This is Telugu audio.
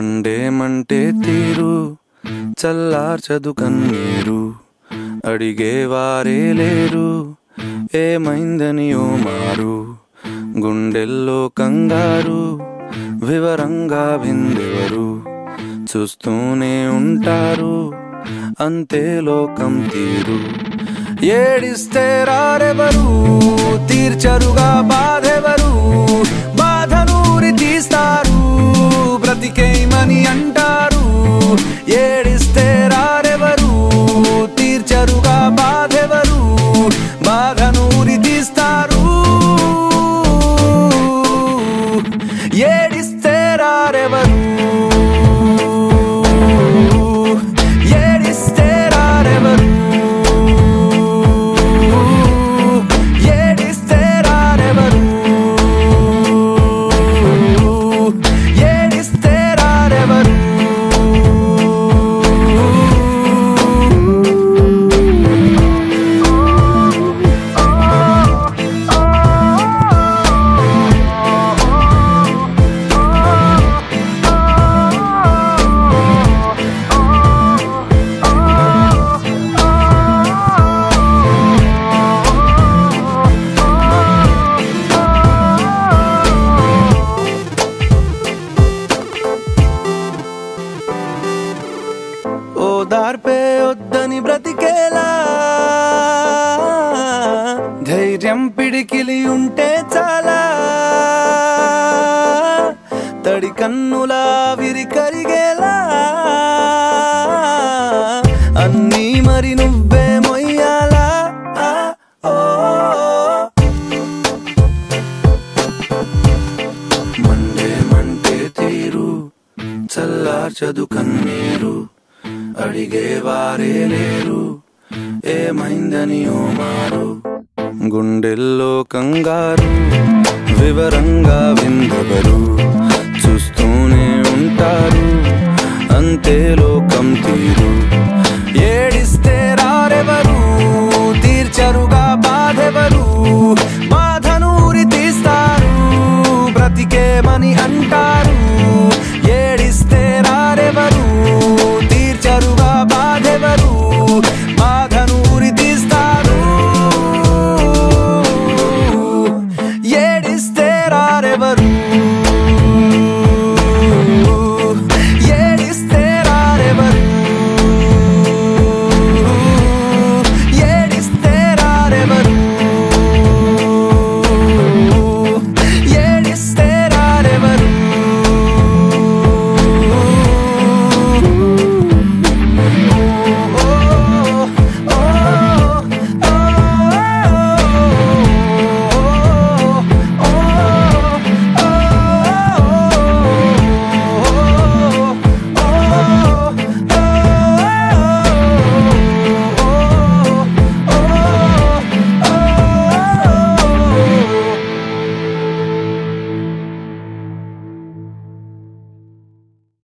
మండే తీరు చల్లార్చదు కన్నీరు అడిగేవారే లేరు ఏమైందని ఓ మారు గుండెల్లో కంగారు వివరంగా విందెవరు చూస్తూనే ఉంటారు అంతే లోకం తీరు ఏడిస్తే రారెవరు తీర్చరుగా బాధెవరు బాధనూరి తీస్తారు బ్రతికేమని అంటారు ఏడిస్తే రారెవరు తీర్చరుగా బాధెవరు బాధనూరి తీస్తారు ఏడిస్తే రారెవరు ఏడిస్తే రారెవరు ఏడిస్తే రారెవరు ఏడిస్తే రారెవరు ఓ దార్పే వద్దని బ్రతికేలా ధైర్యం పిడికిలి ఉంటే చాలా తడి కన్నులా విరి కరిగేలా అన్నీ మరి నువ్వే మొయ్యాలా ఆ, ఓ మండే మంటే తీరు చల్లార్చదు కన్నీరు అడిగేవారే లేరు ఏమైందని ఓ మారు గుండెల్లో కంగారు వివరంగా విందెవరు చూస్తూనే ఉంటారు అంతే లోకం తీరు ఏడి